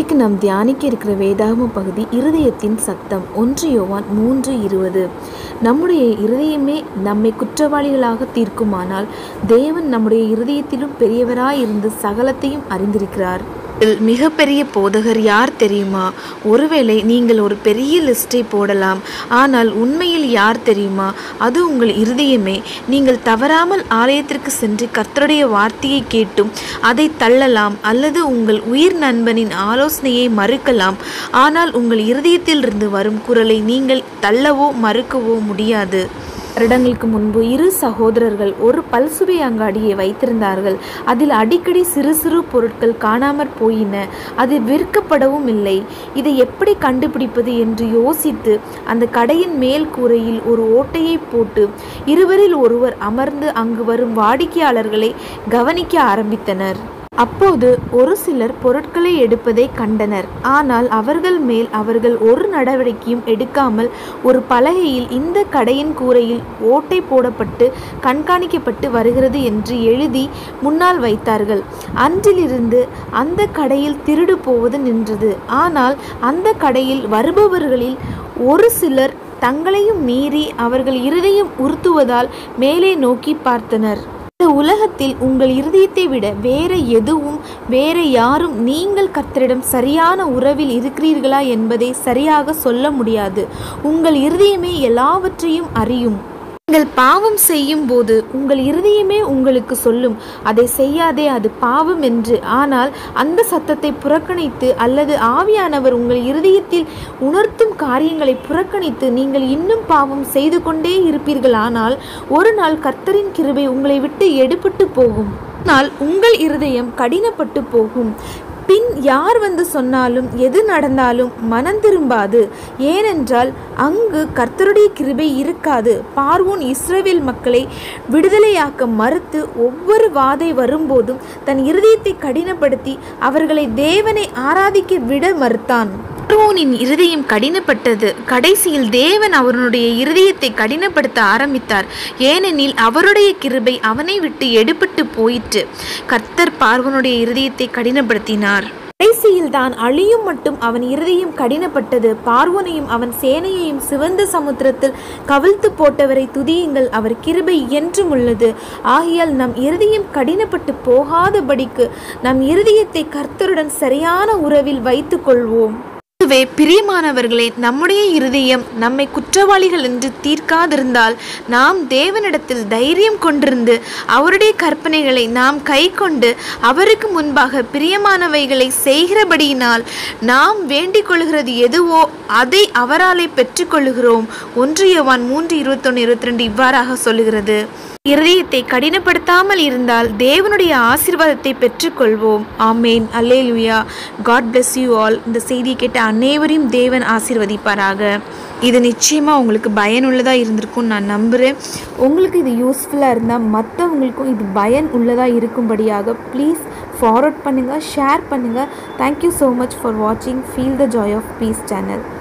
இன்னைக்கு நாம் தியானிக்க இருக்கிற வேதாகம பகுதி இருதயத்தின் சத்தம் ஒன்று யோவான் மூன்று இருபது நம்முடைய இருதயமே நம்மை குற்றவாளிகளாக தீர்க்குமானால் தேவன் நம்முடைய இருதயத்திலும் பெரியவராயிருந்து சகலத்தையும் அறிந்திருக்கிறார் இதில் மிகப்பெரிய போதகர் யார் தெரியுமா ஒருவேளை நீங்கள் ஒரு பெரிய லிஸ்டை போடலாம் ஆனால் உண்மையில் யார் தெரியுமா அது உங்கள் இருதயமே நீங்கள் தவறாமல் ஆலயத்திற்கு சென்று கர்த்தருடைய வார்த்தையை கேட்டும் அதை தள்ளலாம் அல்லது உங்கள் உயிர் நண்பனின் ஆலோசனையை மறுக்கலாம் ஆனால் உங்கள் இருதயத்திலிருந்து வரும் குரலை நீங்கள் தள்ளவோ மறுக்கவோ முடியாது வருடங்களுக்கு முன்பு இரு சகோதரர்கள் ஒரு பல்சுவை அங்காடியை வைத்திருந்தார்கள் அதில் அடிக்கடி சிறு சிறு பொருட்கள் காணாமற் போயின அது விற்கப்படவும் இல்லை இதை எப்படி கண்டுபிடிப்பது என்று யோசித்து அந்த கடையின் மேல் கூரையில் ஒரு ஓட்டையை போட்டு இருவரில் ஒருவர் அமர்ந்து அங்கு வரும் வாடிக்கையாளர்களை கவனிக்க ஆரம்பித்தனர் அப்போது ஒரு சிலர் பொருட்களை எடுப்பதை கண்டனர் ஆனால் அவர்கள் மேல் அவர்கள் ஒரு நடவடிக்கையும் எடுக்காமல் ஒரு பலகையில் இந்த கடையின் கூரையில் ஓட்டை போடப்பட்டு கண்காணிக்கப்பட்டு வருகிறது என்று எழுதி முன்னால் வைத்தார்கள் அன்றிலிருந்து அந்த கடையில் திருடு போவது நின்றது ஆனால் அந்த கடையில் வருபவர்களில் ஒரு சிலர் தங்களையும் மீறி அவர்கள் இருதயம் உறுத்துவதால் மேலே நோக்கி பார்த்தனர் இந்த உலகத்தில் உங்கள் இருதயத்தை விட வேற எதுவும் வேற யாரும் நீங்கள் கர்த்தரிடம் சரியான உறவில் இருக்கிறீர்களா என்பதை சரியாக சொல்ல முடியாது உங்கள் இருதயமே எல்லாவற்றையும் அறியும் நீங்கள் பாவம் செய்யும் போது உங்கள் இருதயமே உங்களுக்கு சொல்லும் அதை செய்யாதே அது பாவம் என்று ஆனால் அந்த சத்தத்தை புறக்கணித்து அல்லது ஆவியானவர் உங்கள் இருதயத்தில் உணர்த்தும் காரியங்களை புறக்கணித்து நீங்கள் இன்னும் பாவம் செய்து கொண்டே இருப்பீர்களானால் ஒரு நாள் கர்த்தரின் கிருபை உங்களை விட்டு எடுபட்டு போகும் ஆனால் உங்கள் இருதயம் கடினப்பட்டு போகும் பின் யார் வந்து சொன்னாலும் எது நடந்தாலும் மனம் திரும்பாது ஏனென்றால் அங்கு கர்த்தருடைய கிருபை இருக்காது பார்வோன் இஸ்ரவேல் மக்களை விடுதலையாக்க மறுத்து ஒவ்வொரு வாதை வரும்போதும் தன் இருதயத்தை கடினப்படுத்தி அவர்களை தேவனை ஆராதிக்க விட மறுத்தான் பார்வோனின் இருதயம் கடினப்பட்டது கடைசியில் தேவன் அவனுடைய இருதயத்தை கடினப்படுத்த ஆரம்பித்தார் ஏனெனில் அவருடைய கிருபை அவனை விட்டு எடுபட்டு போயிற்று கர்த்தர் பார்வனுடைய இருதயத்தை கடினப்படுத்தினார் கடைசியில் தான் அழியும் மட்டும் அவன் இருதயம் கடினப்பட்டது பார்வோனையும் அவன் சேனையையும் சிவந்த சமுத்திரத்தில் கவிழ்த்து போட்டவரை துதியுங்கள் அவர் கிருபை என்றும் உள்ளது ஆகையால் நம் இருதயம் கடினப்பட்டு போகாதபடிக்கு நம் இருதயத்தை கர்த்தருடன் சரியான உறவில் வைத்துக் கொள்வோம் இதுவே பிரியமானவர்களே நம்முடைய இருதயம் நம்மை குற்றவாளிகள் என்று தீர்க்காதிருந்தால் நாம் தேவனிடத்தில் தைரியம் கொண்டிருந்து அவருடைய கற்பனைகளை நாம் கை கொண்டு அவருக்கு முன்பாக பிரியமானவைகளை செய்கிறபடியினால் நாம் வேண்டிக் கொள்கிறது எதுவோ அதை அவராலே பெற்றுக்கொள்கிறோம் ஒன்று யோவான் மூன்று இருபத்தொன்று இருபத்தி ரெண்டு இவ்வாறாக சொல்லுகிறது இருதயத்தை கடினப்படுத்தாமல் இருந்தால் தேவனுடைய ஆசீர்வாதத்தை பெற்றுக்கொள்வோம் ஆமேன் அல்லேலுயா காட் bless யூ ஆல் இந்த செய்தியை கேட்ட அனைவரையும் தேவன் ஆசீர்வதிப்பாராக இது நிச்சயமாக உங்களுக்கு பயனுள்ளதாக இருந்திருக்கும் நான் நம்புகிறேன் உங்களுக்கு இது யூஸ்ஃபுல்லாக இருந்தால் மற்றவங்களுக்கும் இது பயன் உள்ளதாக இருக்கும்படியாக ப்ளீஸ் ஃபார்வர்ட் பண்ணுங்கள் ஷேர் பண்ணுங்கள் தேங்க்யூ ஸோ மச் ஃபார் வாட்சிங் feel the joy of peace channel